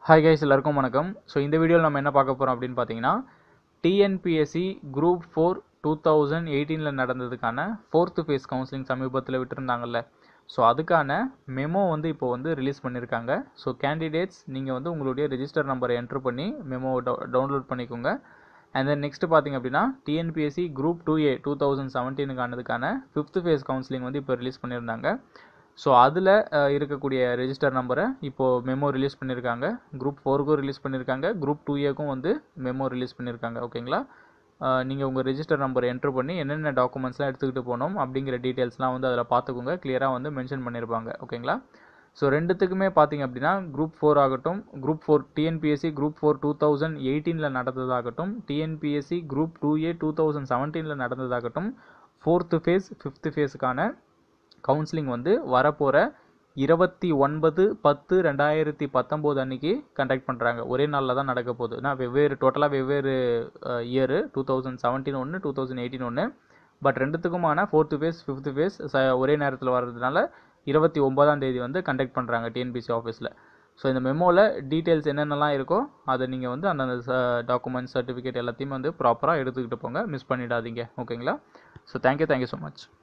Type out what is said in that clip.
hi guys எல்லாருக்கும் வணக்கம் so இந்த வீடியோவில் நம்ம என்ன பார்க்க போகிறோம் அப்படின்னு பார்த்தீங்கன்னா TNPSC group four two thousand எயிட்டீனில் நடந்ததுக்கான ஃபோர்த்து ஃபேஸ் கவுன்சிலிங் சமீபத்தில் விட்டுருந்தாங்கல்ல ஸோ அதுக்கான மெமோ வந்து இப்போ வந்து ரிலீஸ் பண்ணியிருக்காங்க ஸோ கேண்டிடேட்ஸ் நீங்கள் வந்து உங்களுடைய ரெஜிஸ்டர் நம்பரை என்ட்ரு பண்ணி மெமோ டவுன்லோட் பண்ணிக்கோங்க அண்ட் தென் நெக்ஸ்ட் பார்த்தீங்க அப்படின்னா TNPSC group two A two thousand செவன்டீனுக்கானதுக்கான ஃபிஃப்த் ஃபேஸ் கவுன்சிலிங் வந்து இப்போ ரிலீஸ் பண்ணியிருந்தாங்க ஸோ அதில் இருக்கக்கூடிய ரெஜிஸ்டர் நம்பரை இப்போது மெமோ ரிலீஸ் பண்ணியிருக்காங்க குரூப் ஃபோருக்கும் ரிலீஸ் பண்ணியிருக்காங்க குரூப் டூ ஏக்கும் வந்து மெமோ ரிலீஸ் பண்ணியிருக்காங்க ஓகேங்களா நீங்கள் உங்கள் ரெஜிஸ்டர் நம்பர் என்ட்ரு பண்ணி என்னென்ன டாக்குமெண்ட்ஸ்லாம் எடுத்துக்கிட்டு போகணும் அப்படிங்கிற டீட்டெயில்ஸ்லாம் வந்து அதில் பார்த்துக்கோங்க கிளியராக வந்து மென்ஷன் பண்ணியிருப்பாங்க ஓகேங்களா ஸோ ரெண்டுத்துக்குமே பார்த்தீங்க அப்படின்னா குரூப் ஃபோர் ஆகட்டும் group four TNPSC group four two thousand எயிட்டீனில் நடந்ததாகட்டும் TNPSC group two A two thousand செவன்டீனில் நடந்ததாகட்டும் ஃபோர்த்து ஃபேஸ் ஃபிஃப்த்து ஃபேஸுக்கான கவுன்சிலிங் வந்து வரப்போகிற இருபத்தி ஒன்பது பத்து ரெண்டாயிரத்தி பத்தொம்போது அன்னைக்கு கண்டக்ட் பண்ணுறாங்க ஒரே நாளில் தான் நடக்க போகுது நான் வெவ்வேறு டோட்டலாக வெவ்வேறு இயரு டூ தௌசண்ட் செவன்டீன் ஒன்று டூ தௌசண்ட் எயிட்டீன் ஒன்று பட் ரெண்டுத்துக்குமான ஃபோர்த்து ஃபேஸ் ஃபிஃப்த்து ஃபேஸ் ச ஒரே நேரத்தில் வர்றதுனால இருபத்தி ஒன்பதாம் தேதி வந்து கண்டக்ட் பண்ணுறாங்க டிஎன்பிசி ஆஃபீஸில் ஸோ இந்த மெமோவில் டீட்டெயில்ஸ் என்னென்னலாம் இருக்கோ அதை நீங்கள் வந்து அந்தந்த டாக்குமெண்ட்ஸ் சர்டிஃபிகேட் எல்லாத்தையுமே வந்து ப்ராப்பராக எடுத்துக்கிட்டு போங்க மிஸ் பண்ணிடாதீங்க ஓகேங்களா so thank you thank you so much